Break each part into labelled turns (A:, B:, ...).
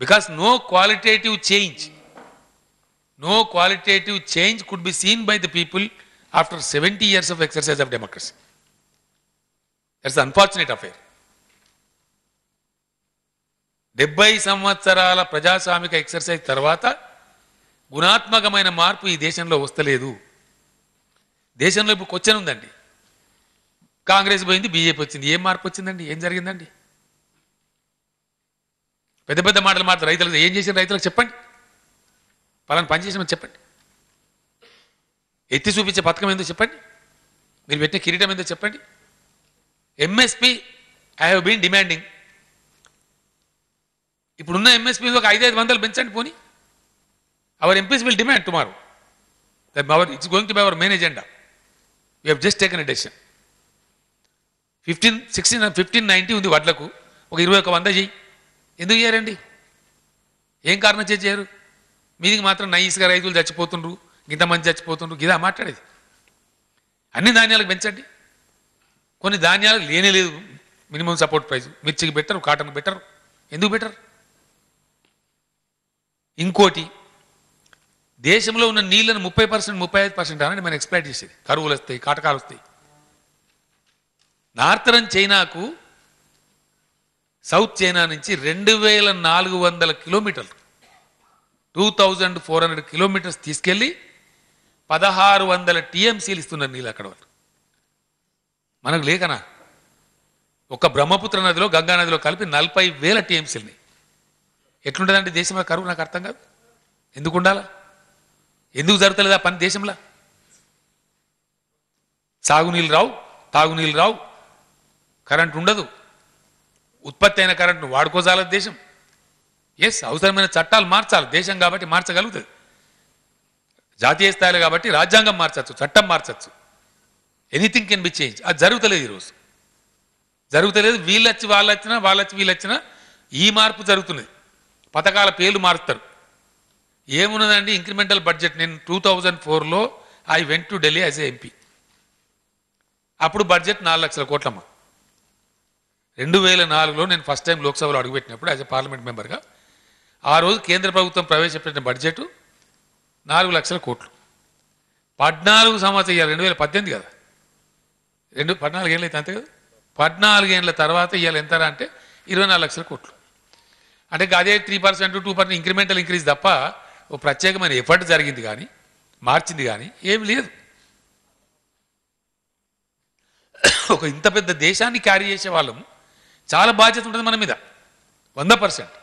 A: because no qualitative change no qualitative change could be seen by the people after 70 years of exercise of democracy that's the unfortunate affair డెబ్బై సంవత్సరాల ప్రజాస్వామిక exercise తర్వాత గుణాత్మకమైన మార్పు ఈ దేశంలో వస్తలేదు దేశంలో ఇప్పుడు క్వశ్చన్ ఉందండి కాంగ్రెస్ పోయింది బీజేపీ వచ్చింది ఏం మార్పు వచ్చిందండి ఏం జరిగిందండి పెద్ద పెద్ద మాటలు మాట్లాడు రైతులకు ఏం చేసిన రైతులకు చెప్పండి పలానా పని చేసినామని చెప్పండి ఎత్తి చూపించే పథకం ఏందో చెప్పండి మీరు పెట్టిన కిరీటం ఏందో చెప్పండి MSP I have been demanding ఇప్పుడున్న ఎంఎస్పీ ఒక ఐదైదు వందలు పెంచండి పోనీ our MPs will demand tomorrow that our it's going to by our main agenda we have just taken a decision fifteen sixteen fifteen ninety ఉంది వడ్లకు ఒక ఇరవై ఒక వంద చెయ్యి ఎందుకు చేయరండి ఏం కారణం చేసి చేయరు మీదికి మాత్రం నైస్గా రైతులు చచ్చిపోతుండ్రు ఇంతమంది చచ్చిపోతుండ్రు గిదా మాట్లాడేది అన్ని ధాన్యాలకు పెంచండి కొన్ని ధాన్యాలకు లేనే లేదు మినిమం సపోర్ట్ ప్రైస్ మిర్చికి బెట్టరు కాటన్కి బెట్టరు ఎందుకు బెటర్ ఇంకోటి దేశంలో ఉన్న నీళ్ళను ముప్పై పర్సెంట్ ముప్పై ఐదు పర్సెంట్ అని మనం ఎక్స్ప్లైట్ చేసేది కరువులు వస్తాయి కాటకాలు వస్తాయి నార్థరన్ చైనాకు సౌత్ చైనా నుంచి రెండు వేల నాలుగు వందల కిలోమీటర్లు two thousand four hundred kilometres తీసుకెళ్ళి పదహారు వందల టీఎంసీలు ఇస్తున్నారు నీళ్ళు అక్కడ వాళ్ళు మనకు లేకనా ఒక బ్రహ్మపుత్ర నదిలో గంగా నదిలో కలిపి నలభై వేల టీఎంసీలని ఎట్లుంటుందంటే దేశంలో కరువు నాకు అర్థం కాదు ఎందుకు ఉండాలా ఎందుకు జరుగుతలేదు ఆ పని దేశంలో సాగునీళ్ళు రావు తాగునీళ్ళు రావు కరెంట్ ఉండదు ఉత్పత్తి అయిన కరెంట్ను వాడుకోజాలదు దేశం ఎస్ అవసరమైన చట్టాలు మార్చాలి దేశం కాబట్టి మార్చగలుగుతుంది జాతీయ స్థాయిలో కాబట్టి రాజ్యాంగం మార్చచ్చు చట్టం మార్చచ్చు ఎనీథింగ్ కెన్ బి చేంజ్ అది జరుగుతలేదు ఈరోజు జరుగుతలేదు వీళ్ళు వచ్చి వాళ్ళు వచ్చినా వాళ్ళు వచ్చి వీళ్ళు వచ్చినా ఈ మార్పు జరుగుతున్నది పథకాల పేర్లు మారుస్తారు ఏమున్నదండి ఇంక్రిమెంటల్ బడ్జెట్ నేను టూ థౌజండ్ ఫోర్లో I went to Delhi as a MP అప్పుడు బడ్జెట్ నాలుగు లక్షల కోట్లమ్మ రెండు వేల నాలుగులో నేను ఫస్ట్ టైం లోక్సభలో అడుగుపెట్టినప్పుడు యాజ్ ఎ పార్లమెంట్ మెంబర్గా ఆ రోజు కేంద్ర ప్రభుత్వం ప్రవేశపెట్టిన బడ్జెట్ నాలుగు లక్షల కోట్లు పద్నాలుగు సంవత్సరం ఇవాళ రెండు వేల పద్దెనిమిది కదా రెండు పద్నాలుగు ఏళ్ళు అయితే అంతే కదా పద్నాలుగేళ్ల తర్వాత ఇవాళ ఎంత అంటే ఇరవై నాలుగు లక్షల కోట్లు అంటే అదే three percent two percent incremental increase తప్ప ఓ ప్రత్యేకమైన ఎఫర్ట్ జరిగింది కానీ మార్చింది కానీ ఏమి లేదు ఒక ఇంత పెద్ద దేశాన్ని క్యారీ చేసే వాళ్ళం చాలా బాధ్యత ఉంటుంది మన మీద వంద పర్సెంట్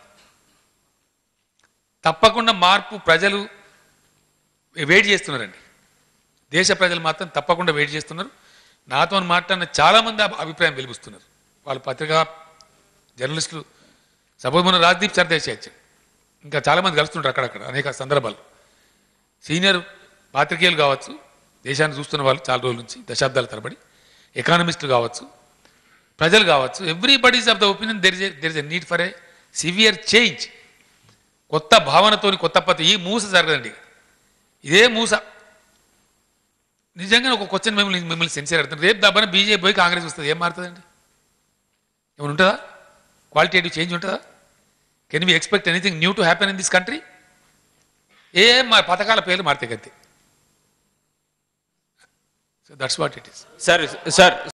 A: తప్పకుండా మార్పు ప్రజలు వెయిట్ చేస్తున్నారండి దేశ ప్రజలు మాత్రం తప్పకుండా వెయిట్ చేస్తున్నారు నాతో మాట్లాడిన చాలామంది అభి- అభిప్రాయం వెలిపిస్తున్నారు వాళ్ళ పత్రికా జర్నలిస్టులు సపోజ్ మన రాజ్దీప్ సర్దేశాయ్ వచ్చారు ఇంకా చాలామంది కలుస్తుంటారు అక్కడక్కడ అనేక సందర్భాలు సీనియర్ పాత్రికేయులు కావచ్చు దేశాన్ని చూస్తున్న వాళ్ళు చాలా రోజుల నుంచి దశాబ్దాల తరబడి ఎకానమిస్టులు కావచ్చు ప్రజలు కావచ్చు everybody's of the opinion there is there is a need for a severe change కొత్త భావనతోని కొత్త పద్ధతి ఈ మూస జరగదండి ఇదే మూస నిజంగా ఒక క్వశ్చన్ మిమ్మల్ని మిమ్మల్ని సెన్సియర్ అడుగుతుంది రేపు దబ్బన బీజేపీ పోయి కాంగ్రెస్ వస్తుంది ఏం మారుతుందండి ఏమైనా ఉంటుందా క్వాలిటేటివ్ చేంజ్ ఉంటుందా can we expect anything new to happen in this country ఏం మా పథకాల పేర్లు మారితే గంతే so that's what it is
B: sir sir